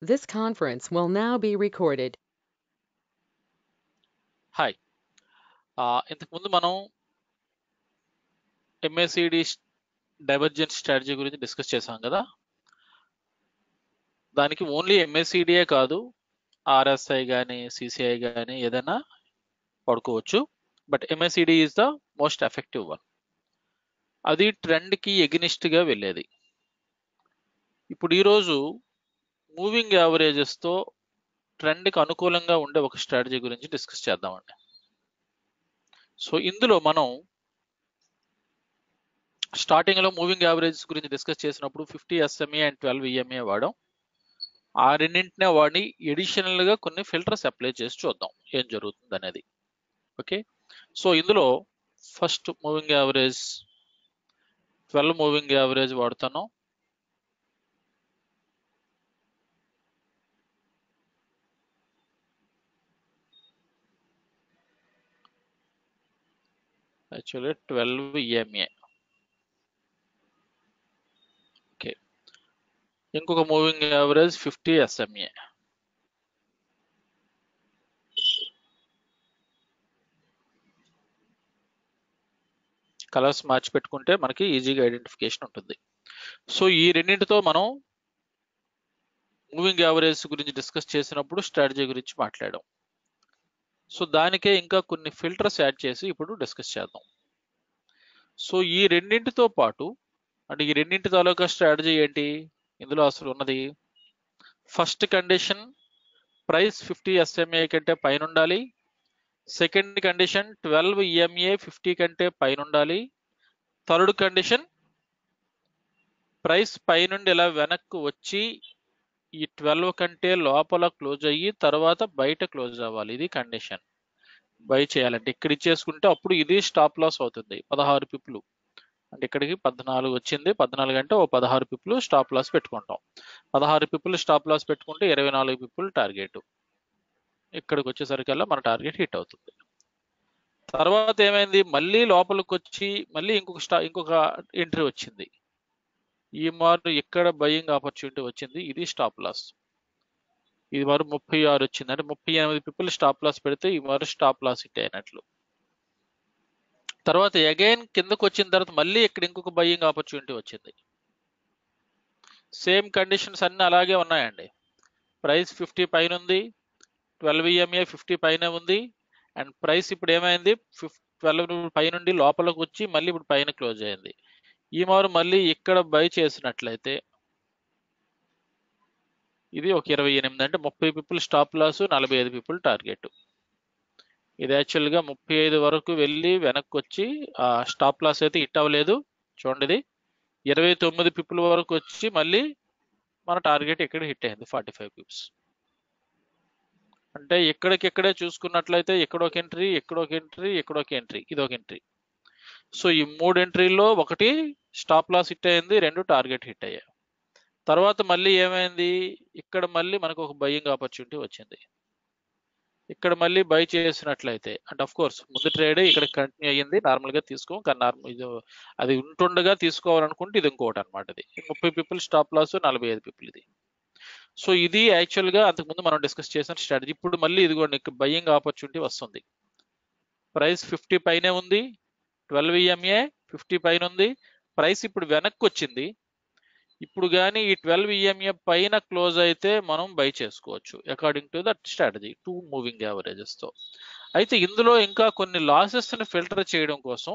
This conference will now be recorded. Hi ఇంతకుముందు మనం MSCD divergent strategy గురించి discuss చేసాం కదా దానికి ఓన్లీ ఎంఎస్సిడియే కాదు ఆర్ఎస్ఐ కానీ సిసిఐ కానీ ఏదైనా పడుకోవచ్చు but MSCD is the most effective one అది ట్రెండ్కి ఎగ్నిస్ట్గా వెళ్ళేది ఇప్పుడు ఈరోజు మూవింగ్ యావరేజెస్తో ట్రెండ్కి అనుకూలంగా ఉండే ఒక స్ట్రాటజీ గురించి డిస్కస్ చేద్దామండి సో ఇందులో మనం స్టార్టింగ్లో మూవింగ్ యావరేజెస్ గురించి డిస్కస్ చేసినప్పుడు fifty SMA and twelve EMA వాడాం ఆ రెండింటినే వాడి ఎడిషనల్గా కొన్ని ఫిల్టర్స్ అప్లై చేసి చూద్దాం ఏం జరుగుతుంది అనేది ఓకే సో ఇందులో first moving average twelve moving average వాడుతాను యాక్చువల్లీ ట్వెల్వ్ ఈఎంఏ ఓకే ఇంకొక moving average fifty SMA colours మార్చి పెట్టుకుంటే మనకి ఈజీగా ఐడెంటిఫికేషన్ ఉంటుంది సో ఈ రెండింటితో మనం మూవింగ్ యావరేజ్ గురించి డిస్కస్ చేసినప్పుడు స్ట్రాటజీ గురించి మాట్లాడాం సో దానికే ఇంకా కొన్ని ఫిల్టర్స్ యాడ్ చేసి ఇప్పుడు డిస్కస్ చేద్దాం సో ఈ రెండింటితో పాటు అంటే ఈ రెండింటి తాలూకా స్ట్రాటజీ ఏంటి ఇందులో అసలు ఉన్నది first condition price fifty SMA కంటే పైన ఉండాలి second condition twelve EMA fifty కంటే పైన ఉండాలి థర్డ్ కండిషన్ ప్రైస్ పైనుండి ఇలా వెనక్కి వచ్చి ఈ ట్వెల్వ్ కంటే లోపల క్లోజ్ అయ్యి తర్వాత బయట క్లోజ్ అవ్వాలి ఇది కండిషన్ బై చేయాలంటే ఇక్కడ ఇచ్చేసుకుంటే అప్పుడు ఇది స్టాప్ లాస్ అవుతుంది పదహారు పిప్పులు అంటే ఇక్కడికి పద్నాలుగు వచ్చింది పద్నాలుగు అంటే ఓ పదహారు పిప్పులు స్టాప్ లాస్ పెట్టుకుంటాం పదహారు పిప్పులు స్టాప్ లాస్ పెట్టుకుంటే ఇరవై నాలుగు పిప్పులు టార్గెట్ ఇక్కడికి వచ్చేసరికల్లా మన టార్గెట్ హిట్ అవుతుంది తర్వాత ఏమైంది మళ్ళీ లోపలికి వచ్చి మళ్ళీ ఇంకొక స్టా ఇంకొక ఎంట్రీ వచ్చింది ఈ మారు ఇక్కడ బయింగ్ ఆపర్చునిటీ వచ్చింది ఇది స్టాప్ లాస్ ఇది మారు ముప్పై ఆరు వచ్చింది అంటే ముప్పై ఎనిమిది పీపుల్ స్టాప్ లాస్ పెడితే ఈ మారు స్టాప్ లాస్ హిట్ అయినట్లు తర్వాత అగైన్ కిందకు వచ్చిన తర్వాత మళ్ళీ ఇక్కడ ఇంకొక బయింగ్ ఆపర్చునిటీ వచ్చింది సేమ్ కండిషన్స్ అన్ని అలాగే ఉన్నాయండి ప్రైస్ ఫిఫ్టీ పైన ఉంది ట్వెల్వ్ ఈఎంఏ ఫిఫ్టీ పైన ఉంది అండ్ ప్రైస్ ఇప్పుడు ఏమైంది ఫిఫ్ ట్వెల్వ్ పైనుండి లోపలికి వచ్చి మళ్ళీ ఇప్పుడు పైన క్లోజ్ అయింది ఈ మారు మళ్ళీ ఇక్కడ బై చేసినట్లయితే ఇది ఒక ఇరవై ఎనిమిది అంటే ముప్పై పీపుల్ స్టాప్ లాస్ నలభై ఐదు పీపుల్ టార్గెట్ ఇది యాక్చువల్గా ముప్పై ఐదు వరకు వెళ్ళి వెనక్కి వచ్చి ఆ స్టాప్ లాస్ అయితే హిట్ అవ్వలేదు చూడండి ఇది ఇరవై తొమ్మిది పీపుల్ వరకు వచ్చి మళ్ళీ మన టార్గెట్ ఇక్కడ హిట్ అయింది ఫార్టీ ఫైవ్ పీపుల్స్ అంటే ఎక్కడికెక్కడే చూసుకున్నట్లయితే ఇక్కడ ఒక ఎంట్రీ ఇక్కడ ఒక ఎంట్రీ ఇక్కడ ఒక ఎంట్రీ ఇది ఒక ఎంట్రీ సో ఈ మూడు ఎంట్రీల్లో ఒకటి స్టాప్ లాస్ హిట్ అయింది రెండు టార్గెట్ హిట్ అయ్యాయి తర్వాత మళ్ళీ ఏమైంది ఇక్కడ మళ్ళీ మనకు ఒక బయింగ్ ఆపర్చునిటీ వచ్చింది ఇక్కడ మళ్ళీ బై చేసినట్లయితే అంటే అఫ్ కోర్స్ ముందు ట్రేడ్ ఇక్కడ కంటిన్యూ అయ్యింది నార్మల్గా తీసుకో కానీ నార్మల్ ఇది అది ఉంటుండగా తీసుకోవాలనుకుంటే ఇది ఇంకోటి అనమాట ఇది ముప్పై పీపుల్ స్టాప్ లాస్ నలభై ఐదు పీపుల్ ఇది సో ఇది యాక్చువల్గా అంతకుముందు మనం డిస్కస్ చేసిన స్ట్రాటజీ ఇప్పుడు మళ్ళీ ఇదిగోండి బయ్యింగ్ ఆపర్చునిటీ వస్తుంది ప్రైస్ ఫిఫ్టీ పైనే ఉంది ట్వెల్వ్ ఈఎంఏ ఫిఫ్టీ పైన ఉంది ప్రైస్ ఇప్పుడు వెనక్కి వచ్చింది ఇప్పుడు కానీ ఈ ట్వెల్వ్ ఈఎంఏ పైన క్లోజ్ అయితే మనం బై చేసుకోవచ్చు according to that strategy two moving యావరేజెస్తో అయితే ఇందులో ఇంకా కొన్ని లాసెస్ని ఫిల్టర్ చేయడం కోసం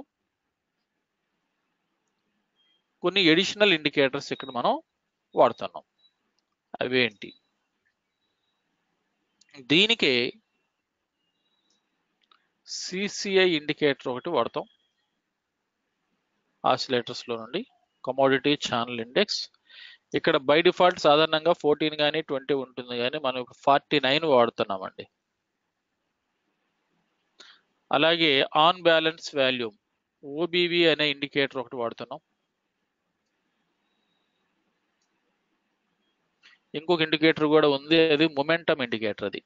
కొన్ని ఎడిషనల్ ఇండికేటర్స్ ఇక్కడ మనం వాడుతున్నాం అవేంటి దీనికి సిసిఐ ఇండికేటర్ ఒకటి వాడతాం ఆసిలేటర్స్లో నుండి కమోడిటీ ఛానల్ ఇండెక్స్ ఇక్కడ బై డిఫాల్ట్ సాధారణంగా ఫోర్టీన్ కానీ ట్వంటీ ఉంటుంది కానీ మనం ఇప్పుడు ఫార్టీ నైన్ వాడుతున్నామండి అలాగే ఆన్ బ్యాలెన్స్ వాల్యూమ్ ఓబీవీ అనే ఇండికేటర్ ఒకటి వాడుతున్నాం ఇంకొక ఇండికేటర్ కూడా ఉంది అది మొమెంటమ్ ఇండికేటర్ అది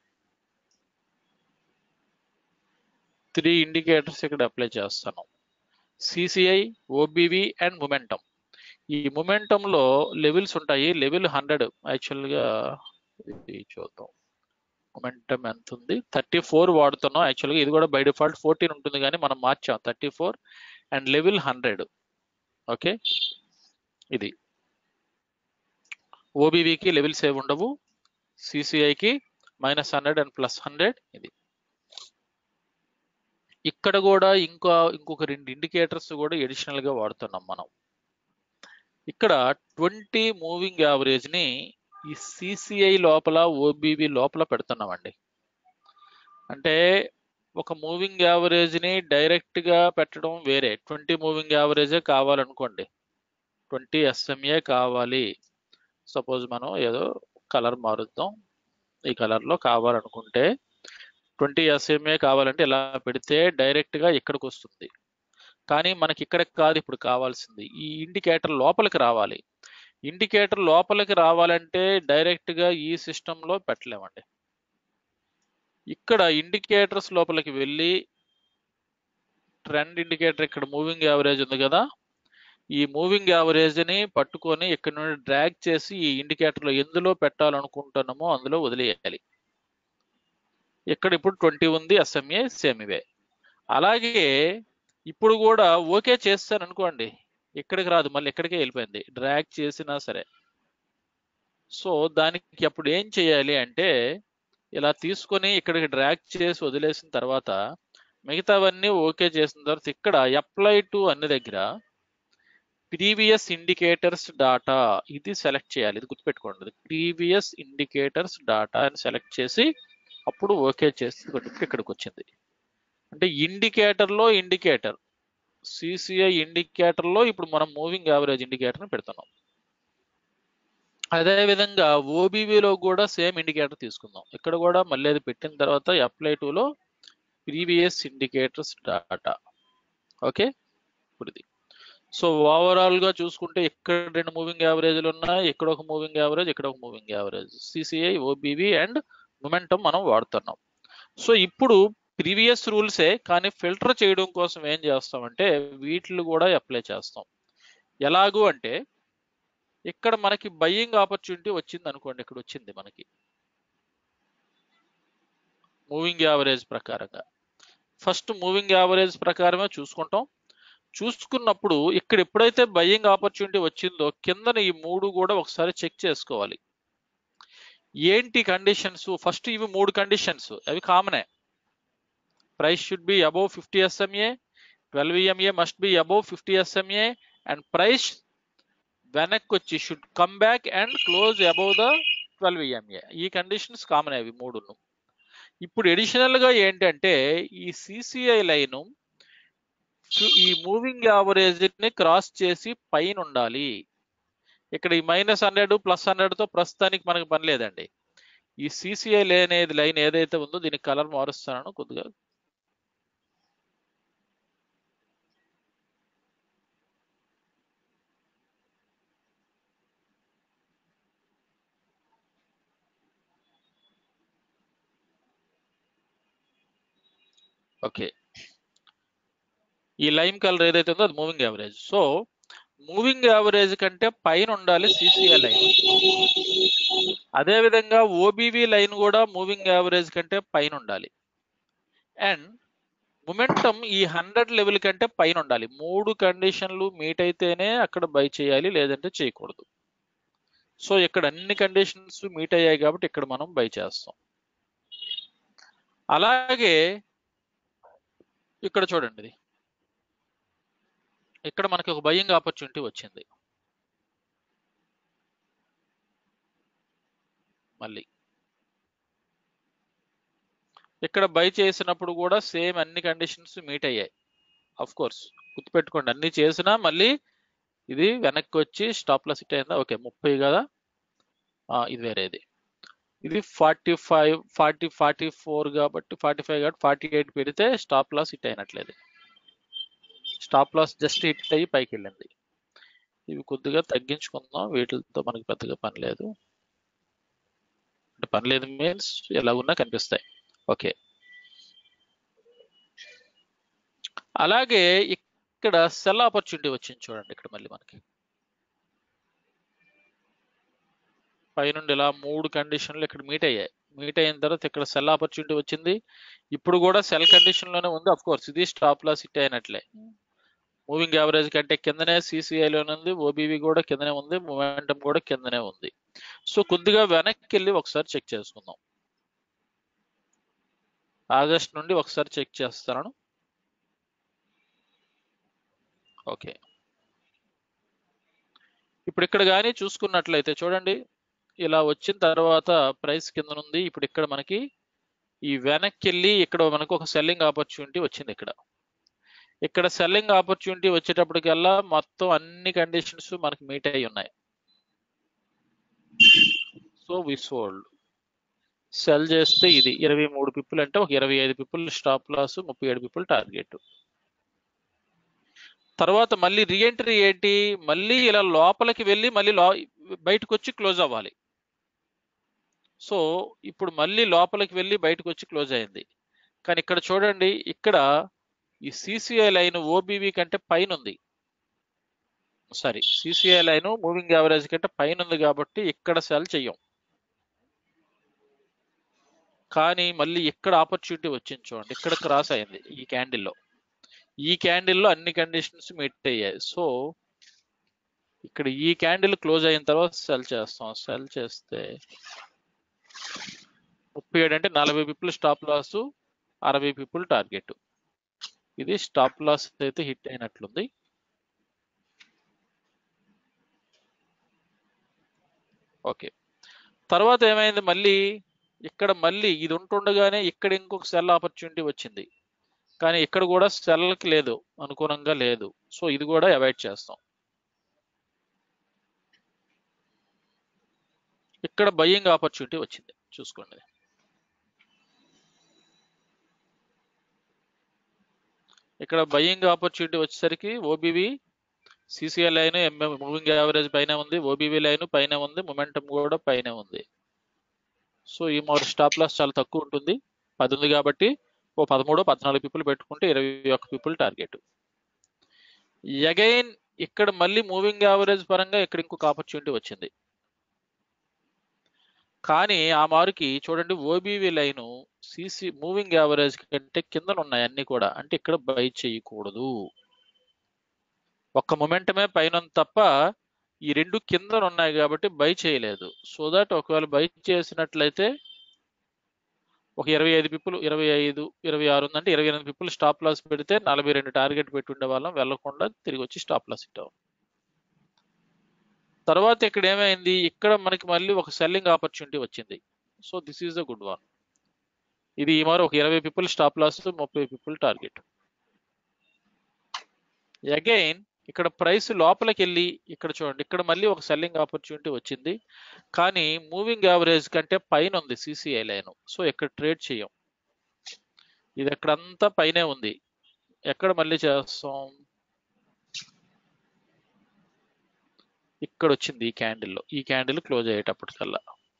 త్రీ ఇండికేటర్స్ ఇక్కడ అప్లై చేస్తాను సిసిఐ ఓబీవీ అండ్ మొమెంటమ్ ఈ మొమెంటంలో లెవెల్స్ ఉంటాయి లెవెల్ హండ్రెడ్ యాక్చువల్గా ఇది చూద్దాం మొమెంటం ఎంత ఉంది థర్టీ ఫోర్ వాడుతున్నాం యాక్చువల్గా ఇది కూడా బై డిఫాల్ట్ ఫోర్టీన్ ఉంటుంది కానీ మనం మార్చాం thirty four and level hundred okay ఇది ఓబీవీకి లెవెల్స్ ఏవి ఉండవు సిసిఐకి minus hundred and plus hundred ఇది ఇక్కడ కూడా ఇంకా ఇంకొక రెండు ఇండికేటర్స్ కూడా ఎడిషనల్ గా వాడుతున్నాం మనం ఇక్కడ ట్వంటీ మూవింగ్ యావరేజ్ ని ఈ సిసిఐ లోపల ఓబీబీ లోపల పెడుతున్నామండి అంటే ఒక మూవింగ్ యావరేజ్ ని డైరెక్ట్ గా పెట్టడం వేరే ట్వంటీ మూవింగ్ యావరేజే కావాలనుకోండి ట్వంటీ ఎస్ఎంఏ కావాలి సపోజ్ మనం ఏదో కలర్ మారుద్దాం ఈ కలర్ లో కావాలనుకుంటే ట్వంటీ ఎస్ఎంఏ కావాలంటే ఇలా పెడితే డైరెక్ట్ గా ఇక్కడికి వస్తుంది కానీ మనకి ఇక్కడికి కాదు ఇప్పుడు కావాల్సింది ఈ ఇండికేటర్ లోపలికి రావాలి ఇండికేటర్ లోపలికి రావాలంటే డైరెక్ట్ గా ఈ సిస్టమ్ లో పెట్టలేమండి ఇక్కడ ఇండికేటర్స్ లోపలికి వెళ్ళి ట్రెండ్ ఇండికేటర్ ఇక్కడ మూవింగ్ యావరేజ్ ఉంది కదా ఈ మూవింగ్ యావరేజ్ ని పట్టుకొని ఇక్కడ నుండి డ్రాగ్ చేసి ఈ ఇండికేటర్ లో ఎందులో పెట్టాలనుకుంటున్నామో అందులో వదిలేయాలి ఇక్కడ ఇప్పుడు ట్వంటీ ఉంది ఎస్ఎంఏ సేమ్ ఇవే అలాగే ఇప్పుడు కూడా ఓకే చేస్తాను అనుకోండి ఇక్కడికి రాదు మళ్ళీ ఇక్కడికే వెళ్ళిపోయింది డ్రాగ్ చేసినా సరే సో దానికి అప్పుడు ఏం చేయాలి అంటే ఇలా తీసుకొని ఇక్కడికి డ్రాగ్ చేసి వదిలేసిన తర్వాత మిగతావన్నీ ఓకే చేసిన తర్వాత ఇక్కడ అప్లై టు అన్ని దగ్గర ప్రీవియస్ ఇండికేటర్స్ డాటా ఇది సెలెక్ట్ చేయాలి ఇది గుర్తుపెట్టుకోండి ప్రీవియస్ ఇండికేటర్స్ డాటా అని సెలెక్ట్ చేసి అప్పుడు ఓకే చేసి ఇక్కడికి వచ్చింది అంటే ఇండికేటర్ లో ఇండికేటర్ సిసిఐ ఇండికేటర్ లో ఇప్పుడు మనం మూవింగ్ యావరేజ్ ఇండికేటర్ పెడుతున్నాం అదే విధంగా ఓబీవీలో కూడా సేమ్ ఇండికేటర్ తీసుకుందాం ఇక్కడ కూడా మళ్ళీ అది పెట్టిన తర్వాత అప్లై లో ప్రీవియస్ ఇండికేటర్స్ డాటా ఓకే ఇప్పుడు ఇది సో ఓవరాల్ గా చూసుకుంటే ఇక్కడ రెండు మూవింగ్ యావరేజ్లు ఉన్నాయి ఇక్కడ ఒక మూవింగ్ యావరేజ్ ఇక్కడ ఒక moving average CCI OBV and momentum మనం వాడుతున్నాం సో ఇప్పుడు ప్రీవియస్ రూల్సే కానీ ఫిల్టర్ చేయడం కోసం ఏం చేస్తామంటే వీటిని కూడా అప్లై చేస్తాం ఎలాగూ అంటే ఇక్కడ మనకి బయ్యింగ్ ఆపర్చునిటీ వచ్చింది అనుకోండి ఇక్కడ వచ్చింది మనకి మూవింగ్ యావరేజ్ ప్రకారంగా ఫస్ట్ మూవింగ్ యావరేజ్ ప్రకారమే చూసుకుంటాం చూసుకున్నప్పుడు ఇక్కడ ఎప్పుడైతే బయ్యింగ్ ఆపర్చునిటీ వచ్చిందో కిందన ఈ మూడు కూడా ఒకసారి చెక్ చేసుకోవాలి ఏంటి కండిషన్స్ ఫస్ట్ ఇవి మూడు కండిషన్స్ అవి కామనే price should be above fifty SMA twelve EMA must be above fifty SMA and price వెనక్కి వచ్చి should come back and close above the twelve EMA ఈ కండిషన్స్ కామన్ అవి మూడును ఇప్పుడు ఎడిషనల్ గా ఏంటంటే ఈ సిసిఐ లైన్ ఈ మూవింగ్ యావరేజ్ ని క్రాస్ చేసి పైన ఉండాలి ఇక్కడ ఈ మైనస్ హండ్రెడ్ ప్లస్ హండ్రెడ్ తో ప్రస్తుతానికి మనకి పని లేదండి ఈ సిసిఐ లేనేది లైన్ ఏదైతే ఉందో దీనికి కలర్ మారుస్తాను కొద్దిగా ఓకే ఈ లైమ్ కలర్ ఏదైతే ఉందో అది moving average so moving average కంటే పైన ఉండాలి సిసిఐ లైన్ అదే విధంగా ఓబీవీ లైన్ కూడా మూవింగ్ యావరేజ్ కంటే పైన ఉండాలి అండ్ మొమెంటం ఈ హండ్రెడ్ లెవెల్ కంటే పైన ఉండాలి మూడు కండిషన్లు మీట్ అయితేనే అక్కడ బై చేయాలి లేదంటే చేయకూడదు సో ఇక్కడ అన్ని కండిషన్స్ మీట్ అయ్యాయి కాబట్టి ఇక్కడ మనం బై చేస్తాం అలాగే ఇక్కడ చూడండి ఇది ఇక్కడ మనకి ఒక బయ్యింగ్ ఆపర్చునిటీ వచ్చింది మళ్ళీ ఇక్కడ బై చేసినప్పుడు కూడా సేమ్ అన్ని కండిషన్స్ మీట్ అయ్యాయి అఫ్ కోర్స్ గుర్తుపెట్టుకోండి అన్ని చేసినా మళ్ళీ ఇది వెనక్కి వచ్చి స్టాప్ లాస్ హిట్ అయిందా ఓకే ముప్పై కదా ఇది వేరేది ఇది forty five forty forty four కాబట్టి ఫార్టీ ఫైవ్ కాబట్టి ఫార్టీ ఎయిట్ పెడితే స్టాప్ లాస్ హిట్ అయినట్లేదు స్టాప్ లాస్ జస్ట్ హిట్ అయ్యి పైకి వెళ్ళింది ఇవి కొద్దిగా తగ్గించుకుందాం వీటితో మనకి పెద్దగా పని లేదు అంటే పని లేదు మీన్స్ ఎలా ఉన్నా కనిపిస్తాయి ఓకే అలాగే ఇక్కడ సెల్ ఆపర్చునిటీ వచ్చింది చూడండి ఇక్కడ మళ్ళీ మనకి పైనుండి ఇలా మూడు కండిషన్లు ఇక్కడ మీట్ అయ్యాయి మీట్ అయిన తర్వాత ఇక్కడ సెల్ ఆపర్చునిటీ వచ్చింది ఇప్పుడు కూడా సెల్ కండిషన్ లోనే ఉంది అఫ్ కోర్స్ ఇది స్టాప్ లాస్ హిట్ అయినట్లే మూవింగ్ యావరేజ్ కంటే కిందనే CCI లోనే ఉంది ఓబీవీ కూడా కిందనే ఉంది మొమెంటం కూడా కిందనే ఉంది సో కొద్దిగా వెనక్కి వెళ్ళి ఒకసారి చెక్ చేసుకుందాం ఆగస్ట్ నుండి ఒకసారి చెక్ చేస్తాను ఓకే ఇప్పుడు ఇక్కడ కానీ చూసుకున్నట్లయితే చూడండి ఇలా వచ్చిన తర్వాత ప్రైస్ కింద ఉంది ఇప్పుడు ఇక్కడ మనకి ఈ వెనక్కి వెళ్ళి ఇక్కడ మనకు ఒక సెల్లింగ్ ఆపర్చునిటీ వచ్చింది ఇక్కడ ఇక్కడ సెల్లింగ్ ఆపర్చునిటీ వచ్చేటప్పటికల్లా మొత్తం అన్ని కండిషన్స్ మనకి మీట్ అయి ఉన్నాయి సో వి సోల్డ్ సెల్ చేస్తే ఇది ఇరవై మూడు పిప్పులు అంటే ఒక ఇరవై ఐదు పిప్పులు స్టాప్ లాస్ ముప్పై ఏడు పిప్పులు టార్గెట్ తర్వాత మళ్ళీ రీఎంట్రీ ఏంటి మళ్ళీ ఇలా లోపలికి వెళ్ళి మళ్ళీ లో బయటకు వచ్చి క్లోజ్ అవ్వాలి సో ఇప్పుడు మళ్ళీ లోపలికి వెళ్ళి బయటకు వచ్చి క్లోజ్ అయింది కానీ ఇక్కడ చూడండి ఇక్కడ ఈ సిసిఐ లైన్ ఓబీవీ కంటే పైన ఉంది sorry CCI line moving average కంటే పైన ఉంది కాబట్టి ఇక్కడ సెల్ చెయ్యం కానీ మళ్ళీ ఇక్కడ ఆపర్చునిటీ వచ్చింది చూడండి ఇక్కడ క్రాస్ అయింది ఈ క్యాండిల్లో ఈ క్యాండిల్లో అన్ని కండిషన్స్ మీట్ అయ్యాయి సో ఇక్కడ ఈ క్యాండిల్ క్లోజ్ అయిన తర్వాత సెల్ చేస్తాం సెల్ చేస్తే ముప్పై ఏడు అంటే నలభై పిప్పులు స్టాప్ లాస్ అరవై పిప్పులు టార్గెట్ ఇది స్టాప్ లాస్ అయితే హిట్ అయినట్లుంది ఓకే తర్వాత ఏమైంది మళ్ళీ ఇక్కడ మళ్ళీ ఇది ఉంటుండగానే ఇక్కడ ఇంకొక సెల్ ఆపర్చునిటీ వచ్చింది కానీ ఇక్కడ కూడా సెల్కి లేదు అనుగుణంగా లేదు సో ఇది కూడా అవాయిడ్ చేస్తాం ఇక్కడ బయ్యింగ్ ఆపర్చునిటీ వచ్చింది చూసుకోండి ఇక్కడ బయ్యింగ్ ఆపర్చునిటీ వచ్చేసరికి ఓబీవీ సిసిఐ లైన్ ఎంఎం మూవింగ్ యావరేజ్ పైన ఉంది ఓబీవీ లైన్ పైన ఉంది మొమెంటం కూడా పైన ఉంది సో ఈ మరి స్టాప్ లాస్ చాలా తక్కువ ఉంటుంది పది ఉంది కాబట్టి ఓ పదమూడు పద్నాలుగు పీపుల్ పెట్టుకుంటే ఇరవై ఒక్క పీపుల్ టార్గెట్ అగైన్ ఇక్కడ మళ్ళీ మూవింగ్ యావరేజ్ పరంగా ఇక్కడ ఇంకొక ఆపర్చునిటీ వచ్చింది కానీ ఆ మారుకి చూడండి OBV line CC moving average కంటే కింద ఉన్నాయి అన్ని కూడా అంటే ఇక్కడ బై చేయకూడదు ఒక్క మొమెంటమే పైన ఉంది తప్ప ఈ రెండు కింద ఉన్నాయి కాబట్టి బై చేయలేదు సో దట్ ఒకవేళ బై చేసినట్లయితే ఒక ఇరవై ఐదు పిప్పులు ఇరవై ఐదు ఇరవై ఆరు ఉందంటే ఇరవై ఎనిమిది పిప్పులు స్టాప్ లాస్ పెడితే నలభై రెండు టార్గెట్ పెట్టి ఉండే వాళ్ళం వెళ్లకుండా తిరిగి వచ్చి స్టాప్ లాస్ ఇట్టాం తర్వాత ఇక్కడ ఏమైంది ఇక్కడ మనకి మళ్ళీ ఒక సెల్లింగ్ ఆపర్చునిటీ వచ్చింది so this is the good one ఇది ఈ మరి ఒక ఇరవై పిప్పులు స్టాప్ లాస్ ముప్పై పిప్పులు టార్గెట్ అగైన్ ఇక్కడ ప్రైస్ లోపలికి వెళ్ళి ఇక్కడ చూడండి ఇక్కడ మళ్ళీ ఒక సెల్లింగ్ ఆపర్చునిటీ వచ్చింది కానీ మూవింగ్ యావరేజ్ కంటే పైన ఉంది సిసిఐ లైన్ సో ఇక్కడ ట్రేడ్ చేయం ఇది ఎక్కడంతా పైనే ఉంది ఎక్కడ మళ్ళీ చేస్తాం ఇక్కడ వచ్చింది ఈ క్యాండిల్లో ఈ క్యాండిల్ క్లోజ్ అయ్యేటప్పటికల్లా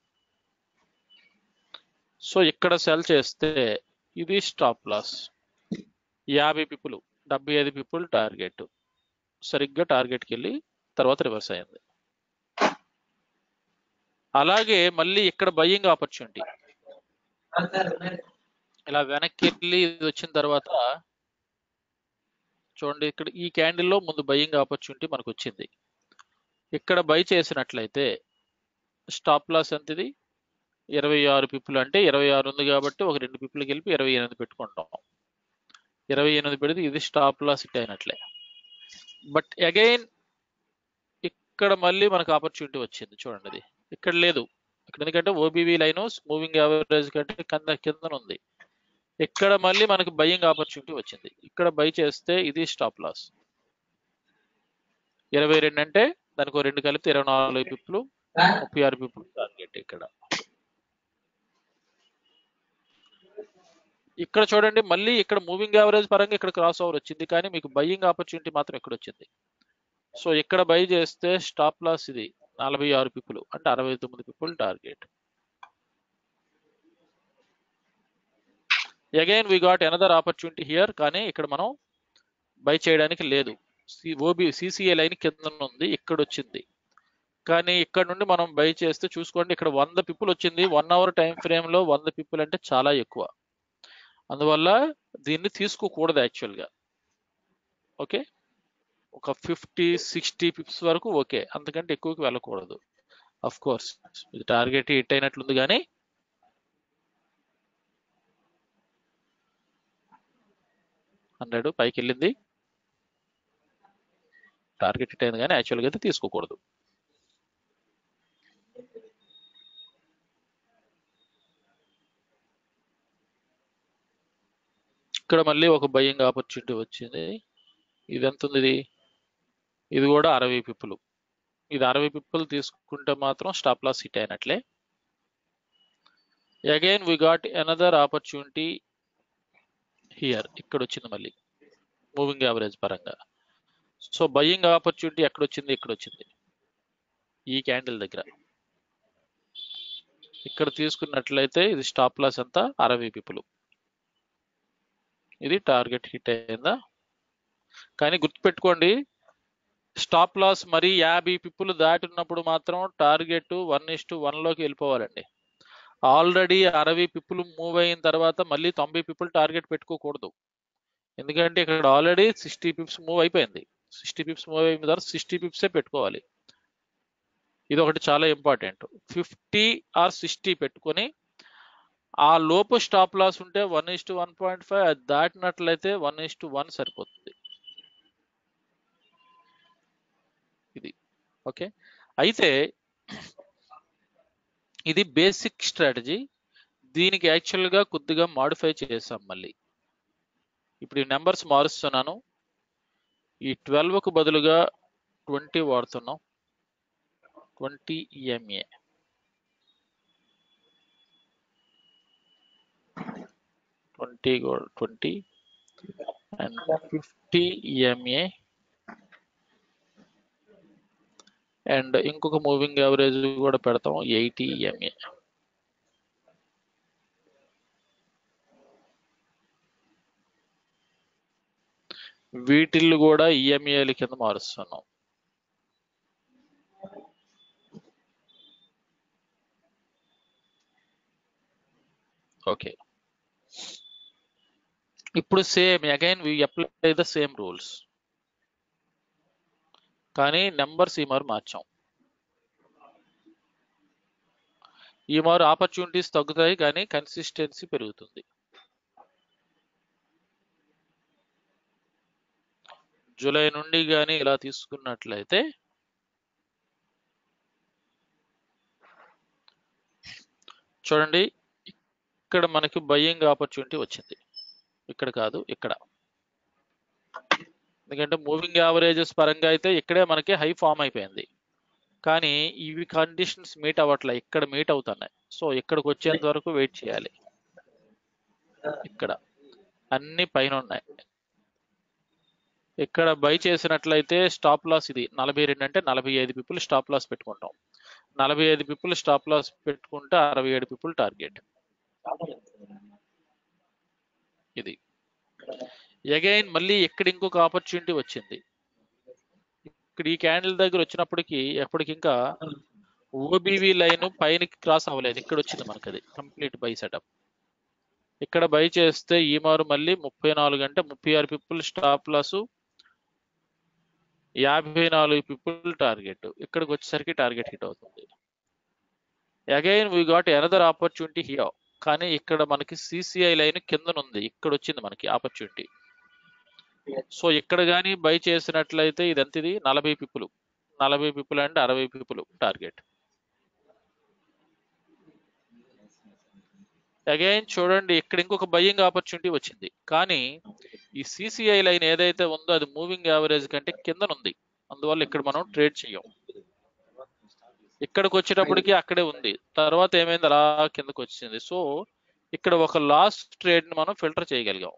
సో ఇక్కడ సెల్ చేస్తే ఇది స్టాప్ లాస్ యాభై పిప్పులు డెబ్బై ఐదు పిప్పులు టార్గెట్ సరిగ్గా టార్గెట్కి వెళ్ళి తర్వాత రివర్స్ అయింది అలాగే మళ్ళీ ఇక్కడ బయ్యింగ్ ఆపర్చునిటీ ఇలా వెనక్కి వెళ్ళి ఇది వచ్చిన తర్వాత చూడండి ఇక్కడ ఈ క్యాండిల్లో ముందు బయ్యింగ్ ఆపర్చునిటీ మనకు వచ్చింది ఇక్కడ బై చేసినట్లయితే స్టాప్ లాస్ ఎంత ఇది ఇరవై ఆరు పిప్పులు అంటే ఇరవై ఆరు ఉంది కాబట్టి ఒక రెండు పిప్పులు కలిపి ఇరవై ఎనిమిది పెట్టుకుంటాం ఇరవై ఎనిమిది పెడితే ఇది స్టాప్ లాస్ హిట్ అయినట్లే బట్ అగైన్ ఇక్కడ మళ్ళీ మనకు ఆపర్చునిటీ వచ్చింది చూడండి అది ఇక్కడ లేదు ఇక్కడ ఎందుకంటే ఓబీవీ లైన్ మూవింగ్ యావరేజ్ కంటే కింద కింద ఉంది ఇక్కడ మళ్ళీ మనకి బయ్యింగ్ ఆపర్చునిటీ వచ్చింది ఇక్కడ బై చేస్తే ఇది స్టాప్ లాస్ ఇరవై రెండు అంటే దానికి రెండు కలిపితే ఇరవై నాలుగు పిప్పులు ముప్పై ఆరు పిప్పులు టార్గెట్ ఇక్కడ ఇక్కడ చూడండి మళ్ళీ ఇక్కడ మూవింగ్ యావరేజ్ పరంగా ఇక్కడ క్రాస్ ఓవర్ వచ్చింది కానీ మీకు బయ్యింగ్ ఆపర్చునిటీ మాత్రం ఇక్కడ వచ్చింది సో ఇక్కడ బై చేస్తే స్టాప్ లాస్ ఇది నలభై ఆరు పిప్పులు అంటే అరవై తొమ్మిది పిప్పులు target again we got another opportunity here కానీ ఇక్కడ మనం బై చేయడానికి లేదు ఓబి సిసిఏ లైన్ కింద ఉంది ఇక్కడ వచ్చింది కానీ ఇక్కడ నుండి మనం బై చేస్తే చూసుకోండి ఇక్కడ వంద పిప్పులు వచ్చింది వన్ అవర్ టైం ఫ్రేమ్ లో వంద పిప్పులు అంటే చాలా ఎక్కువ అందువల్ల దీన్ని తీసుకోకూడదు యాక్చువల్గా ఓకే ఒక ఫిఫ్టీ సిక్స్టీ పిప్స్ వరకు ఓకే అంతకంటే ఎక్కువకి వెళ్ళకూడదు అఫ్ కోర్స్ ఇది టార్గెట్ హిట్ అయినట్లుంది కానీ హండ్రెడ్ పైకి వెళ్ళింది టార్గెట్ హిట్ అయింది కానీ యాక్చువల్గా అయితే తీసుకోకూడదు ఇక్కడ మళ్ళీ ఒక బయ్యింగ్ ఆపర్చునిటీ వచ్చింది ఇది ఎంత ఉంది ఇది ఇది కూడా అరవై పిప్పులు ఇది అరవై పిప్పులు తీసుకుంటే మాత్రం స్టాప్ లాస్ హిట్ అయినట్లే again we got another opportunity here ఇక్కడ వచ్చింది మళ్ళీ మూవింగ్ యావరేజ్ పరంగా సో బయ్యింగ్ ఆపర్చునిటీ ఎక్కడ వచ్చింది ఇక్కడ వచ్చింది ఈ క్యాండిల్ దగ్గర ఇక్కడ తీసుకున్నట్లయితే ఇది స్టాప్ లాస్ అంతా అరవై పిప్పులు ఇది టార్గెట్ హిట్ అయిందా కానీ గుర్తుపెట్టుకోండి స్టాప్ లాస్ మరి యాభై పిప్పులు దాటినప్పుడు మాత్రం టార్గెట్ వన్ ఇస్ టు లోకి వెళ్ళిపోవాలండి ఆల్రెడీ అరవై పిప్పులు మూవ్ అయిన తర్వాత మళ్ళీ తొంభై పిప్పులు టార్గెట్ పెట్టుకోకూడదు ఎందుకంటే ఇక్కడ ఆల్రెడీ సిక్స్టీ పిప్స్ మూవ్ అయిపోయింది సిక్స్టీ పిప్స్ మూవ్ అయిన తర్వాత సిక్స్టీ పిప్సే పెట్టుకోవాలి ఇది ఒకటి చాలా ఇంపార్టెంట్ ఫిఫ్టీ ఆర్ సిక్స్టీ పెట్టుకొని ఆ లోపు స్టాప్ లాస్ ఉంటే one is to one point five అది దాటినట్లయితే వన్ ఇస్ టు వన్ సరిపోతుంది ఇది ఓకే అయితే ఇది బేసిక్ స్ట్రాటజీ దీనికి యాక్చువల్గా కొద్దిగా మాడిఫై చేసాం మళ్ళీ ఇప్పుడు ఈ నెంబర్స్ మారుస్తున్నాను ఈ ట్వెల్వ్కు బదులుగా ట్వంటీ వాడుతున్నాం twenty EMA twenty twenty and fifty EMA and ఇంకొక మూవింగ్ యావరేజ్ కూడా పెడతాం ఎయిటీ ఈఎంఏ వీటిల్ని కూడా ఈఎంఏల కింద మారుస్తున్నాం ఓకే ఇప్పుడు same again we apply the same rules కానీ నెంబర్స్ ఈ మారు మార్చాం ఈ మారు ఆపర్చునిటీస్ తగ్గుతాయి కానీ కన్సిస్టెన్సీ పెరుగుతుంది జూలై నుండి కానీ ఇలా తీసుకున్నట్లయితే చూడండి ఇక్కడ మనకి బయ్యింగ్ ఆపర్చునిటీ వచ్చింది ఇక్కడ కాదు ఇక్కడ ఎందుకంటే మూవింగ్ యావరేజెస్ పరంగా అయితే ఇక్కడే మనకి హై ఫామ్ అయిపోయింది కానీ ఇవి కండిషన్స్ మీట్ అవ్వట్లే ఇక్కడ మీట్ అవుతున్నాయి సో ఇక్కడికి వచ్చేంత వరకు వెయిట్ చేయాలి ఇక్కడ అన్ని పైన ఉన్నాయి ఇక్కడ బై చేసినట్లయితే స్టాప్ లాస్ ఇది నలభై రెండు అంటే నలభై ఐదు పీపుల్ స్టాప్ లాస్ పెట్టుకుంటాం నలభై ఐదు పీపుల్ స్టాప్ లాస్ పెట్టుకుంటే అరవై ఏడు పీపుల్ టార్గెట్ ఇది అగైన్ మళ్ళీ ఇక్కడ ఇంకొక ఆపర్చునిటీ వచ్చింది ఇక్కడ ఈ క్యాండిల్ దగ్గర వచ్చినప్పటికి ఎప్పటికి ఇంకా ఓబీవీ లైన్ పైనకి క్రాస్ అవ్వలేదు ఇక్కడ వచ్చింది మనకి అది కంప్లీట్ బై సెటప్ ఇక్కడ బై చేస్తే ఈ మారు మళ్ళీ ముప్పై నాలుగు అంటే ముప్పై ఆరు పీపుల్ స్టాప్ లాస్ యాభై నాలుగు పీపుల్ టార్గెట్ ఇక్కడికి వచ్చేసరికి టార్గెట్ హిట్ అవుతుంది again we got another opportunity here కానీ ఇక్కడ మనకి సిసిఐ లైన్ కిందనుంది ఇక్కడ వచ్చింది మనకి ఆపర్చునిటీ సో ఇక్కడ కానీ బై చేసినట్లయితే ఇది ఎంత ఇది నలభై పిప్పులు నలభై పిప్పులు అంటే అరవై పిప్పులు టార్గెట్ అగైన్ చూడండి ఇక్కడ ఇంకొక బయ్యింగ్ ఆపర్చునిటీ వచ్చింది కానీ ఈ సిసిఐ లైన్ ఏదైతే ఉందో అది మూవింగ్ యావరేజ్ కంటే కిందనుంది అందువల్ల ఇక్కడ మనం ట్రేడ్ చేయం ఇక్కడికి వచ్చేటప్పటికి అక్కడే ఉంది తర్వాత ఏమైంది అలా కిందకు వచ్చింది సో ఇక్కడ ఒక లాస్ట్ ట్రేడ్ ని మనం ఫిల్టర్ చేయగలిగాం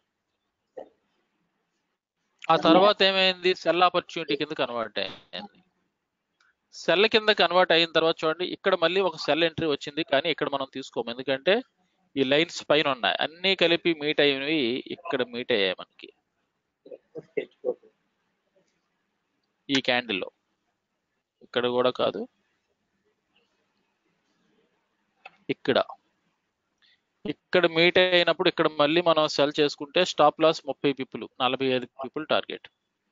ఆ తర్వాత ఏమైంది సెల్ ఆపర్చునిటీ కింద కన్వర్ట్ అయింది సెల్ కింద కన్వర్ట్ అయిన తర్వాత చూడండి ఇక్కడ మళ్ళీ ఒక సెల్ ఎంట్రీ వచ్చింది కానీ ఇక్కడ మనం తీసుకోము ఎందుకంటే ఈ లైన్స్ పైన ఉన్నాయి అన్ని కలిపి మీట్ అయినవి ఇక్కడ మీట్ అయ్యాయి మనకి ఈ క్యాండిల్లో ఇక్కడ కూడా కాదు ఇక్కడ ఇక్కడ మీట్ అయినప్పుడు ఇక్కడ మళ్ళీ మనం సెల్ చేసుకుంటే స్టాప్ లాస్ ముప్పై పిప్పులు నలభై ఐదు పిప్పులు టార్గెట్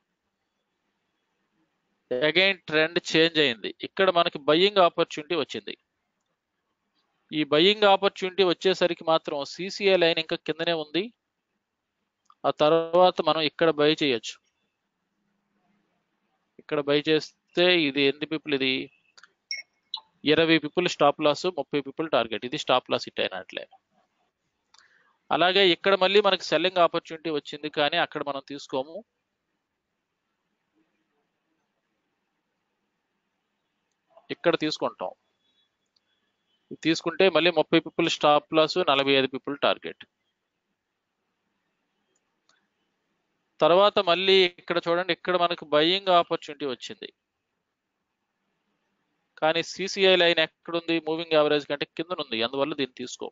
అగైన్ ట్రెండ్ చేంజ్ అయింది ఇక్కడ మనకి బయ్యింగ్ ఆపర్చునిటీ వచ్చింది ఈ బయ్యింగ్ ఆపర్చునిటీ వచ్చేసరికి మాత్రం సిసిఐ లైన్ ఇంకా కిందనే ఉంది ఆ తర్వాత మనం ఇక్కడ బై చేయొచ్చు ఇక్కడ బై చేస్తే ఇది ఎన్ని పీపుల్ ఇది ఇరవై పీపుల్ స్టాప్ లాస్ ముప్పై పీపుల్ టార్గెట్ ఇది స్టాప్ లాస్ హిట్ అయినట్లే అలాగే ఇక్కడ మళ్ళీ మనకి సెల్లింగ్ ఆపర్చునిటీ వచ్చింది కానీ అక్కడ మనం తీసుకోము ఇక్కడ తీసుకుంటాం ఇది తీసుకుంటే మళ్ళీ ముప్పై పీపుల్ స్టాప్ లాస్ నలభై ఐదు పీపుల్ టార్గెట్ తర్వాత మళ్ళీ ఇక్కడ చూడండి ఇక్కడ మనకు బయ్యింగ్ ఆపర్చునిటీ వచ్చింది కానీ సిసిఐ లైన్ ఎక్కడుంది మూవింగ్ యావరేజ్ కంటే కింద ఉంది అందువల్ల దీన్ని తీసుకో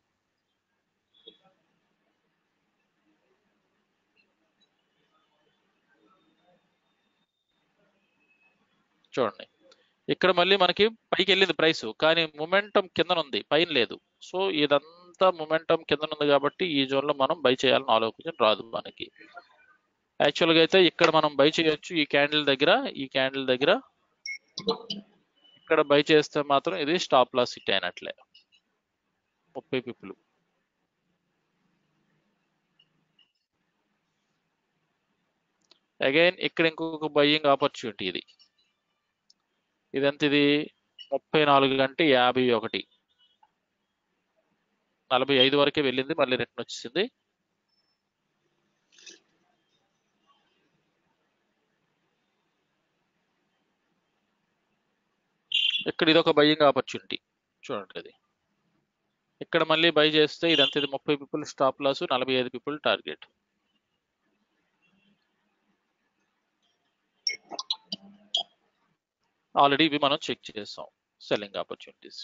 చూడండి ఇక్కడ మళ్ళీ మనకి పైకి వెళ్ళింది ప్రైస్ కానీ మొమెంటం కింద ఉంది పైన లేదు సో ఇదంతా మొమెంటం కింద ఉంది కాబట్టి ఈ జోన్ లో మనం బై చేయాలని ఆలోచన రాదు మనకి యాక్చువల్గా అయితే ఇక్కడ మనం బై చేయొచ్చు ఈ క్యాండిల్ దగ్గర ఈ క్యాండిల్ దగ్గర ఇక్కడ బై చేస్తే మాత్రం ఇది స్టాప్ లాస్ హిట్ అయినట్లే ముప్పై పిప్పులు అగైన్ ఇక్కడ ఇంకొక బయ్యింగ్ ఆపర్చునిటీ ఇది ఇదెంత ఇది ముప్పై నాలుగు గంటే యాభై ఒకటి నలభై ఐదు వరకే వెళ్ళింది మళ్ళీ రిటర్న్ వచ్చేసింది ఇక్కడ ఇది ఒక బయ్యింగ్ ఆపర్చునిటీ చూడండి అది ఇక్కడ మళ్ళీ బై చేస్తే ఇదంతా ఇది ముప్పై పీపుల్ స్టాప్ లాస్ నలభై ఐదు పీపుల్ టార్గెట్ ఆల్రెడీ ఇవి మనం చెక్ చేసాం సెల్లింగ్ ఆపర్చునిటీస్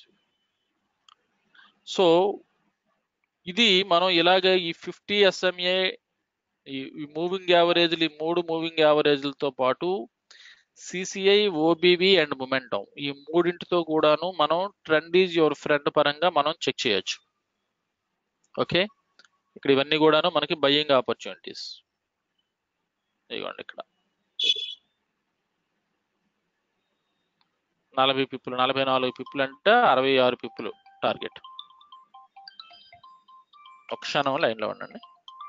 సో ఇది మనం ఇలాగ ఈ ఫిఫ్టీ ఎస్ఎంఏ ఈ మూవింగ్ యావరేజ్లు ఈ మూడు మూవింగ్ యావరేజ్లతో పాటు సిసిఐ ఓబివి అండ్ మొమెంటం ఈ మూడింటితో కూడాను మనం ట్రెండ్ ఈజ్ యువర్ ఫ్రెండ్ పరంగా మనం చెక్ చేయొచ్చు ఓకే ఇక్కడ ఇవన్నీ కూడాను మనకి బయ్యింగ్ ఆపర్చునిటీస్ ఇదిగోండి ఇక్కడ నలభై పిప్పులు నలభై నాలుగు పిప్పులు అంటే అరవై ఆరు పిప్పులు టార్గెట్ ఒక క్షణం లైన్లో ఉండండి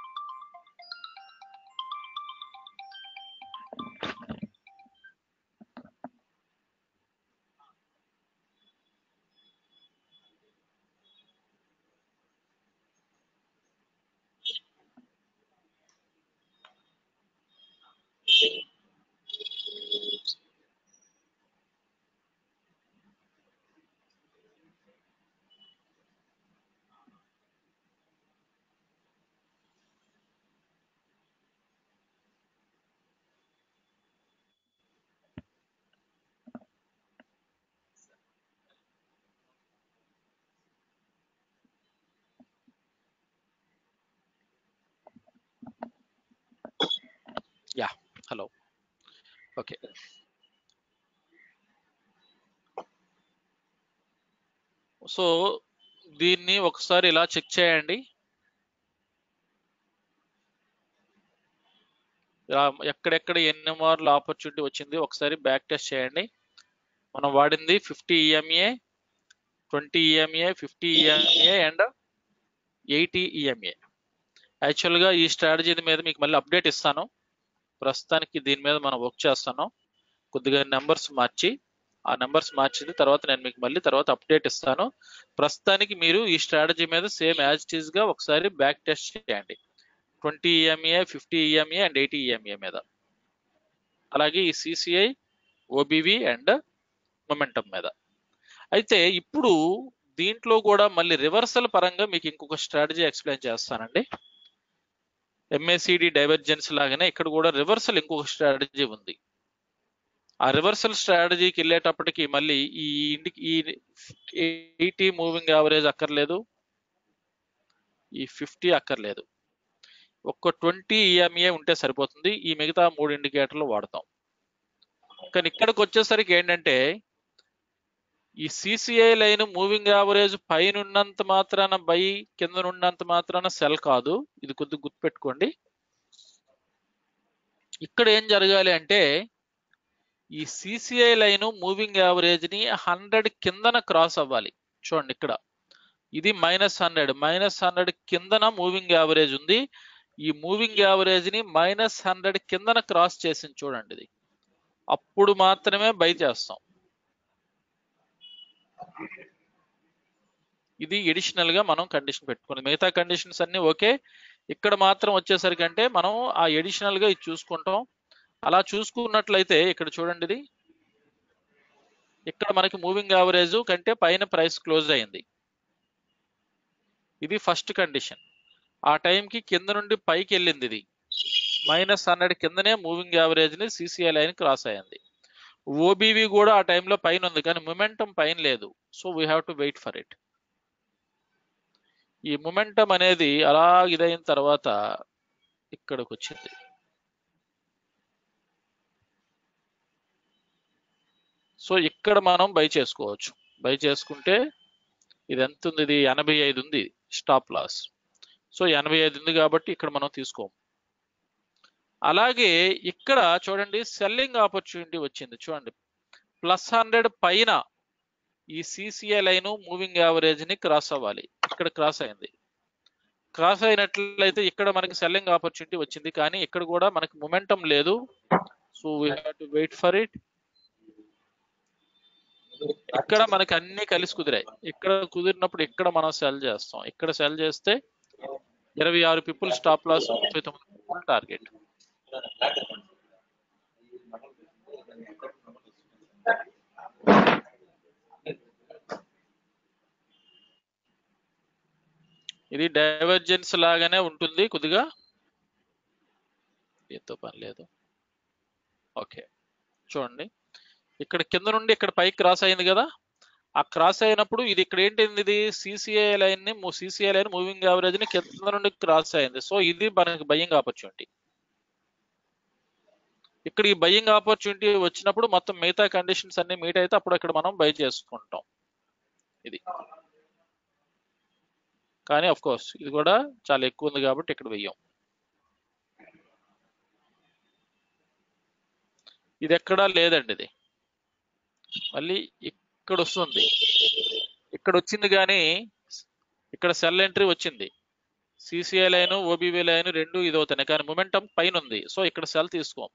యా హలో ఓకే సో దీన్ని ఒకసారి ఇలా చెక్ చేయండి ఇలా ఎక్కడెక్కడ ఎన్ని మార్లు ఆపర్చునిటీ వచ్చింది ఒకసారి బ్యాక్ టెస్ట్ చేయండి మనం వాడింది fifty EMA twenty EMA fifty EMA and eighty EMA యాక్చువల్గా ఈ స్ట్రాటజీ మీద మీకు మళ్ళీ అప్డేట్ ఇస్తాను ప్రస్తుతానికి దీని మీద మనం వర్క్ చేస్తాను కొద్దిగా నెంబర్స్ మార్చి ఆ నెంబర్స్ మార్చింది తర్వాత నేను మీకు మళ్ళీ తర్వాత అప్డేట్ ఇస్తాను ప్రస్తుతానికి మీరు ఈ స్ట్రాటజీ మీద సేమ్ యాజ్ ఇట్ గా ఒకసారి బ్యాక్ టెస్ట్ చేయండి twenty EMA fifty EMA and eighty EMA మీద అలాగే ఈ సిసిఐ ఓబివి అండ్ మొమెంటం మీద అయితే ఇప్పుడు దీంట్లో కూడా మళ్ళీ రివర్సల్ పరంగా మీకు ఇంకొక స్ట్రాటజీ ఎక్స్ప్లెయిన్ చేస్తానండి ఎంఏసిడి డైవర్జెన్స్ లాగానే ఇక్కడ కూడా రివర్సల్ ఇంకొక స్ట్రాటజీ ఉంది ఆ రివర్సల్ స్ట్రాటజీకి వెళ్ళేటప్పటికి మళ్ళీ ఈ ఇండికి ఈ ఎయిటీ మూవింగ్ యావరేజ్ అక్కర్లేదు ఈ ఫిఫ్టీ అక్కర్లేదు ఒక్క ట్వంటీ ఈఎంఏ ఉంటే సరిపోతుంది ఈ మిగతా మూడు ఇండికేటర్లు వాడతాం కానీ ఇక్కడికి వచ్చేసరికి ఏంటంటే ఈ సిసిఐ లైన్ మూవింగ్ యావరేజ్ పైన ఉన్నంత మాత్రాన బై కింద ఉన్నంత మాత్రాన సెల్ కాదు ఇది కొద్దిగా గుర్తుపెట్టుకోండి ఇక్కడ ఏం జరగాలి అంటే ఈ సిసిఐ లైన్ మూవింగ్ యావరేజ్ ని హండ్రెడ్ కిందన క్రాస్ అవ్వాలి చూడండి ఇక్కడ ఇది మైనస్ హండ్రెడ్ మైనస్ హండ్రెడ్ కిందన మూవింగ్ యావరేజ్ ఉంది ఈ మూవింగ్ యావరేజ్ ని మైనస్ హండ్రెడ్ కిందన క్రాస్ చేసింది చూడండి ఇది అప్పుడు మాత్రమే బై చేస్తాం ఇది ఎడిషనల్ గా మనం కండిషన్ పెట్టుకుని మిగతా కండిషన్స్ అన్ని ఓకే ఇక్కడ మాత్రం వచ్చేసరికి అంటే మనం ఆ ఎడిషనల్ గా ఇది చూసుకుంటాం అలా చూసుకున్నట్లయితే ఇక్కడ చూడండి ఇది ఇక్కడ మనకి మూవింగ్ యావరేజ్ కంటే పైన ప్రైస్ క్లోజ్ అయింది ఇది ఫస్ట్ కండిషన్ ఆ టైంకి కింద నుండి పైకి వెళ్ళింది ఇది మైనస్ హండ్రెడ్ కిందనే మూవింగ్ యావరేజ్ ని సిసిఐ లైన్ క్రాస్ అయ్యింది ఓబీవీ కూడా ఆ టైంలో పైన ఉంది కానీ మొమెంటం పైన లేదు so we have to wait for it ఈ మొమెంటం అనేది అలా ఇదైన తర్వాత ఇక్కడికి వచ్చింది సో ఇక్కడ మనం బై చేసుకోవచ్చు బై చేసుకుంటే ఇది ఎంత ఉంది ఇది ఎనభై ఐదు ఉంది స్టాప్ లాస్ సో ఎనభై ఐదు ఉంది కాబట్టి ఇక్కడ మనం తీసుకోము అలాగే ఇక్కడ చూడండి సెల్లింగ్ ఆపర్చునిటీ వచ్చింది చూడండి ప్లస్ హండ్రెడ్ పైన ఈ సిసిఐ లైన్ మూవింగ్ యావరేజ్ ని క్రాస్ అవ్వాలి ఇక్కడ క్రాస్ అయింది క్రాస్ అయినట్లయితే ఇక్కడ మనకి సెల్లింగ్ ఆపర్చునిటీ వచ్చింది కానీ ఇక్కడ కూడా మనకి మొమెంటం లేదు so we have to wait for it ఇక్కడ మనకి అన్ని కలిసి కుదిరాయి ఇక్కడ కుదిరినప్పుడు ఇక్కడ మనం సెల్ చేస్తాం ఇక్కడ సెల్ చేస్తే ఇరవై ఆరు పీపుల్ స్టాప్ లాస్ ముప్పై తొమ్మిది పీపుల్ టార్గెట్ ఇది డైవర్జెన్స్ లాగానే ఉంటుంది కొద్దిగా దీంతో పని లేదు ఓకే చూడండి ఇక్కడ కింద నుండి ఇక్కడ పైకి క్రాస్ అయింది కదా ఆ క్రాస్ అయినప్పుడు ఇది ఇక్కడ ఏంటింది ఇది సిసిఐ లైన్ ని సిసిఐ లైన్ మూవింగ్ యావరేజ్ ని కింద నుండి క్రాస్ అయింది సో ఇది మనకి బయ్యింగ్ ఆపర్చునిటీ ఇక్కడ ఈ బయ్యింగ్ ఆపర్చునిటీ వచ్చినప్పుడు మొత్తం మిగతా కండిషన్స్ అన్ని మీట్ అయితే అప్పుడు ఇక్కడ మనం బై చేసుకుంటాం ఇది కానీ అఫ్ కోర్స్ ఇది కూడా చాలా ఎక్కువ ఉంది కాబట్టి ఇక్కడ వెయ్యం ఇది ఎక్కడా లేదండి ఇది మళ్ళీ ఇక్కడ వస్తుంది ఇక్కడ వచ్చింది కానీ ఇక్కడ సెల్ ఎంట్రీ వచ్చింది సిసిఐ లైన్ ఓబీవీ లైన్ రెండు ఇది అవుతున్నాయి కానీ మొమెంటం పైన ఉంది సో ఇక్కడ సెల్ తీసుకోం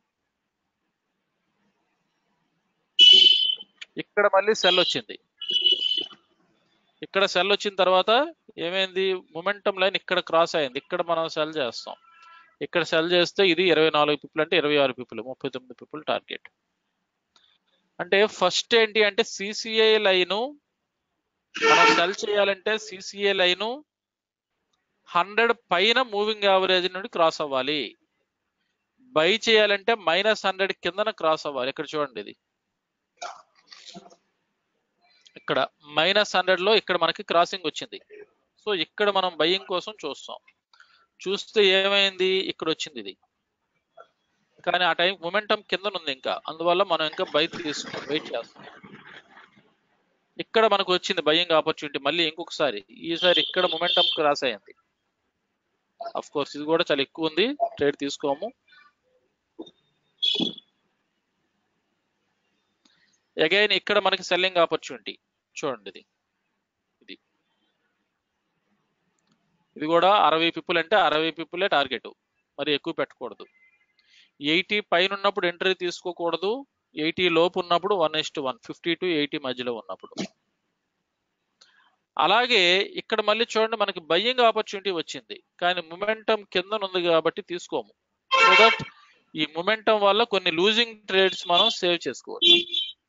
ఇక్కడ మళ్ళీ సెల్ వచ్చింది ఇక్కడ సెల్ వచ్చిన తర్వాత ఏమైంది మొమెంటం లైన్ ఇక్కడ క్రాస్ అయింది ఇక్కడ మనం సెల్ చేస్తాం ఇక్కడ సెల్ చేస్తే ఇది ఇరవై నాలుగు పీపుల్ అంటే ఇరవై ఆరు పీపుల్ ముప్పై తొమ్మిది పీపుల్ టార్గెట్ అంటే ఫస్ట్ ఏంటి అంటే సిసిఐ లైను మనం సెల్ చేయాలంటే సిసిఐ లైను హండ్రెడ్ పైన మూవింగ్ యావరేజ్ నుండి క్రాస్ అవ్వాలి బై చేయాలంటే మైనస్ హండ్రెడ్ కిందన క్రాస్ అవ్వాలి ఇక్కడ చూడండి ఇది ఇక్కడ మైనస్ హండ్రెడ్ లో ఇక్కడ మనకి క్రాసింగ్ వచ్చింది సో ఇక్కడ మనం బయ్యింగ్ కోసం చూస్తాం చూస్తే ఏమైంది ఇక్కడ వచ్చింది ఇది కానీ ఆ టైం మొమెంటం కింద ఉంది ఇంకా అందువల్ల మనం ఇంకా బై తీసుకున్నాం వెయిట్ చేస్తాం ఇక్కడ మనకు వచ్చింది బయ్యింగ్ ఆపర్చునిటీ మళ్ళీ ఇంకొకసారి ఈసారి ఇక్కడ మొమెంటం క్రాస్ అయింది అఫ్ కోర్స్ ఇది కూడా చాలా ఎక్కువ ఉంది ట్రేడ్ తీసుకోము అగైన్ ఇక్కడ మనకి సెల్లింగ్ ఆపర్చునిటీ చూడండి ఇది ఇది ఇది కూడా అరవై పీపుల్ అంటే అరవై పీపులే టార్గెట్ మరి ఎక్కువ పెట్టకూడదు ఎయిటీ పైన ఉన్నప్పుడు ఎంట్రీ తీసుకోకూడదు ఎయిటీ లోపు ఉన్నప్పుడు one is to one fifty to eighty మధ్యలో ఉన్నప్పుడు అలాగే ఇక్కడ మళ్ళీ చూడండి మనకి బయ్యింగ్ ఆపర్చునిటీ వచ్చింది కానీ మొమెంటం కింద ఉంది కాబట్టి తీసుకోము సో దట్ ఈ మొమెంటం వల్ల కొన్ని లూజింగ్ ట్రేడ్స్ మనం సేవ్ చేసుకోవచ్చు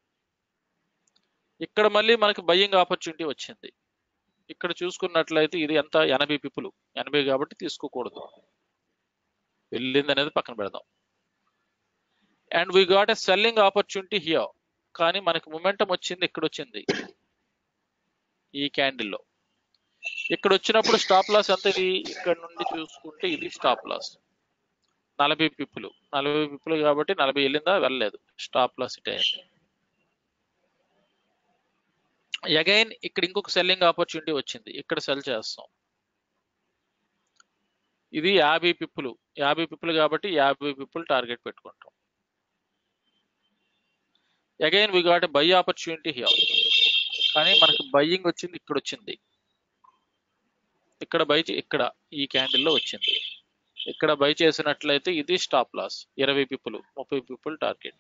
ఇక్కడ మళ్ళీ మనకి బయ్యింగ్ ఆపర్చునిటీ వచ్చింది ఇక్కడ చూసుకున్నట్లయితే ఇది ఎంత ఎనభై పిప్పులు ఎనభై కాబట్టి తీసుకోకూడదు వెళ్ళింది అనేది పక్కన పెడదాం and we got a selling opportunity here కానీ మనకి మొమెంటం వచ్చింది ఇక్కడ వచ్చింది ఈ క్యాండిల్లో ఇక్కడ వచ్చినప్పుడు స్టాప్ లాస్ ఎంత ఇది ఇక్కడ నుండి చూసుకుంటే ఇది స్టాప్ లాస్ నలభై పిప్పులు నలభై పిప్పులు కాబట్టి నలభై వెళ్ళిందా వెళ్ళలేదు స్టాప్ లాస్ ఇట్ అయింది అగైన్ ఇక్కడ ఇంకొక సెల్లింగ్ ఆపర్చునిటీ వచ్చింది ఇక్కడ సెల్ చేస్తాం ఇది యాభై పిప్పులు యాభై పిప్పులు కాబట్టి యాభై పిప్పులు టార్గెట్ పెట్టుకుంటాం again we got buy opportunity here కానీ మనకి బయ్యింగ్ వచ్చింది ఇక్కడ వచ్చింది ఇక్కడ బై ఇక్కడ ఈ క్యాండిల్లో వచ్చింది ఇక్కడ బై చేసినట్లయితే ఇది స్టాప్ లాస్ ఇరవై పిప్పులు ముప్పై పిప్పులు టార్గెట్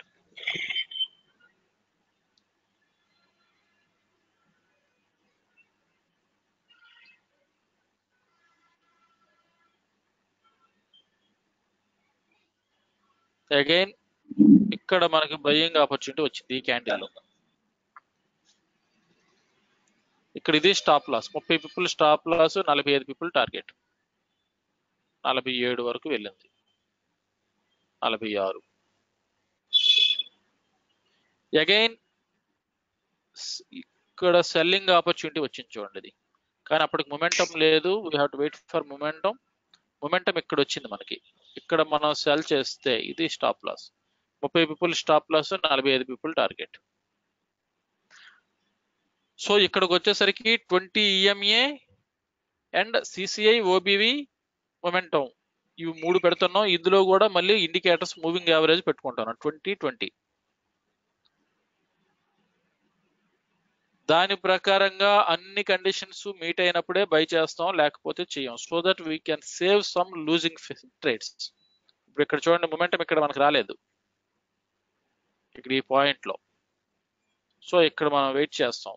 అగైన్ ఇక్కడ మనకి బయ్యింగ్ ఆపర్చునిటీ వచ్చింది ఈ క్యాండిల్లో ఇక్కడ ఇది స్టాప్ లాస్ ముప్పై పిప్పులు స్టాప్ లాస్ నలభై ఐదు పిప్పులు టార్గెట్ నలభై ఏడు వరకు వెళ్ళింది నలభై ఆరు అగైన్ ఇక్కడ సెల్లింగ్ ఆపర్చునిటీ వచ్చింది చూడండి ఇది కానీ అప్పటికి మొమెంటం లేదు we have to wait for momentum momentum ఇక్కడ వచ్చింది మనకి ఇక్కడ మనం సెల్ చేస్తే ఇది స్టాప్ లాస్ ముప్పై పీపుల్ స్టాప్ లాస్ నలభై ఐదు పీపుల్ టార్గెట్ సో ఇక్కడికి వచ్చేసరికి twenty EMA and CCI OBV momentum ఇవి మూడు పెడుతున్నాం ఇందులో కూడా మళ్ళీ ఇండికేటర్స్ మూవింగ్ యావరేజ్ పెట్టుకుంటాను ట్వంటీ ట్వంటీ దాని ప్రకారంగా అన్ని కండిషన్స్ మీట్ అయినప్పుడే బై చేస్తాం లేకపోతే చేయం so that we can save some losing trades ఇప్పుడు ఇక్కడ చూడండి మొమెంటం ఇక్కడ మనకు రాలేదు ఇక్కడ ఈ పాయింట్ లో సో ఇక్కడ మనం వెయిట్ చేస్తాం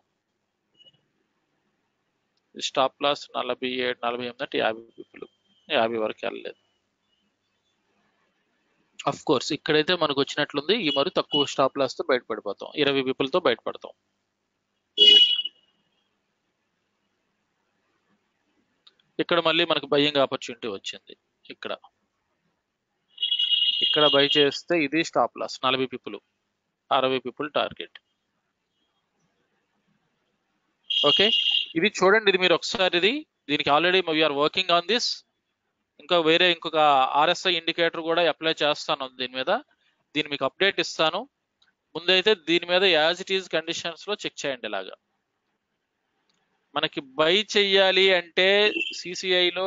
స్టాప్ లాస్ నలభై ఏడు నలభై ఎనిమిది అంటే యాభై పీపుల్ యాభై వరకు వెళ్ళలేదు అఫ్ కోర్స్ ఇక్కడైతే మనకు వచ్చినట్లుంది ఈ మరి తక్కువ స్టాప్ లాస్ తో బయటపడిపోతాం ఇరవై పీపుల్ తో బయటపడతాం ఇక్కడ మళ్ళీ మనకు బయ్యింగ్ ఆపర్చునిటీ వచ్చింది ఇక్కడ ఇక్కడ బై చేస్తే ఇది స్టాప్ లాస్ నలభై పీపుల్ అరవై పీపుల్ టార్గెట్ ఓకే ఇది చూడండి ఇది మీరు ఒకసారి ఇది దీనికి already we are working on this ఇంకా వేరే ఇంకొక ఆర్ఎస్ఐ ఇండికేటర్ కూడా అప్లై చేస్తాను దీని మీద దీని మీకు అప్డేట్ ఇస్తాను ముందైతే దీని మీద యాజ్ ఇట్ ఈజ్ కండిషన్స్ లో చెక్ చేయండి ఇలాగా మనకి బై చెయ్యాలి అంటే సిసిఐలో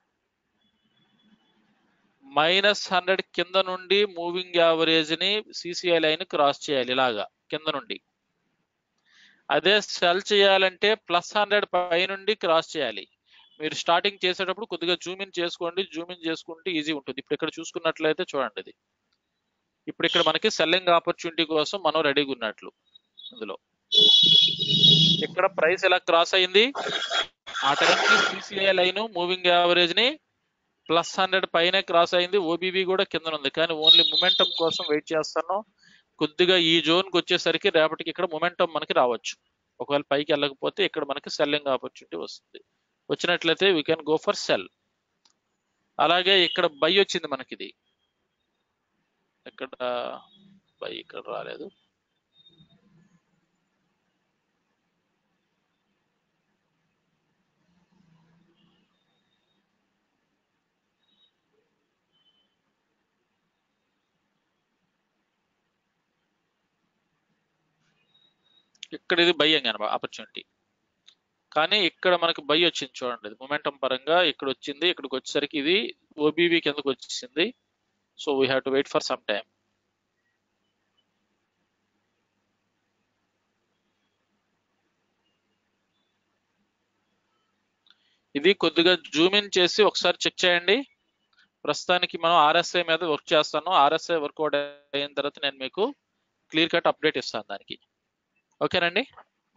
మైనస్ హండ్రెడ్ కింద నుండి మూవింగ్ యావరేజ్ ని సిసిఐ లైన్ క్రాస్ చేయాలి ఇలాగా కింద నుండి అదే సెల్ చేయాలంటే ప్లస్ హండ్రెడ్ పై నుండి క్రాస్ చేయాలి మీరు స్టార్టింగ్ చేసేటప్పుడు కొద్దిగా జూమ్ ఇన్ చేసుకోండి జూమ్ ఇన్ చేసుకుంటే ఈజీ ఉంటుంది ఇప్పుడు ఇక్కడ చూసుకున్నట్లయితే చూడండి ఇది ఇప్పుడు ఇక్కడ మనకి సెల్లింగ్ ఆపర్చునిటీ కోసం మనం రెడీగా ఉన్నట్లు ఇందులో ఇక్కడ ప్రైస్ ఎలా క్రాస్ అయింది ఆ టైంకి సిసిఐ లైన్ మూవింగ్ యావరేజ్ ని ప్లస్ హండ్రెడ్ పైనే క్రాస్ అయింది ఓబీబీ కూడా కింద ఉంది కానీ ఓన్లీ మొమెంటం కోసం వెయిట్ చేస్తాను కొద్దిగా ఈ జోన్ కి వచ్చేసరికి రేపటికి ఇక్కడ మొమెంటం మనకి రావచ్చు ఒకవేళ పైకి వెళ్ళకపోతే ఇక్కడ మనకి సెల్లింగ్ ఆపర్చునిటీ వస్తుంది వచ్చినట్లయితే we can go for sell అలాగే ఇక్కడ బై వచ్చింది మనకి ఇది ఇక్కడ బై ఇక్కడ రాలేదు ఇక్కడ ఇది బై అనమాట ఆపర్చునిటీ కానీ ఇక్కడ మనకి బై వచ్చింది చూడండి ఇది మొమెంటం పరంగా ఇక్కడ వచ్చింది ఇక్కడికి వచ్చేసరికి ఇది ఓబీవీ కిందకు వచ్చేసింది so we have to wait for some time ఇది కొద్దిగా జూమ్ ఇన్ చేసి ఒకసారి చెక్ చేయండి ప్రస్తుతానికి మనం ఆర్ఎస్ఐ మీద వర్క్ చేస్తాను ఆర్ఎస్ఐ వర్కౌట్ అయిన తర్వాత నేను మీకు క్లియర్ కట్ అప్డేట్ ఇస్తాను దానికి ఓకేనండి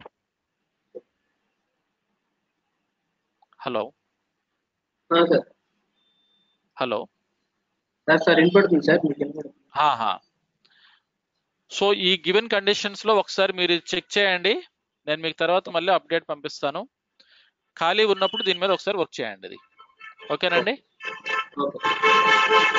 hello sir hello sir sir వినపడుతుంది సార్ మీకు వినపడుతుంది హాహా సో ఈ గివెన్ కండిషన్స్ లో ఒకసారి మీరు చెక్ చేయండి నేను మీకు తర్వాత మళ్ళీ అప్డేట్ పంపిస్తాను ఖాళీ ఉన్నప్పుడు దీని మీద ఒకసారి వర్క్ చేయండి ఇది ఓకేనండి ఓకే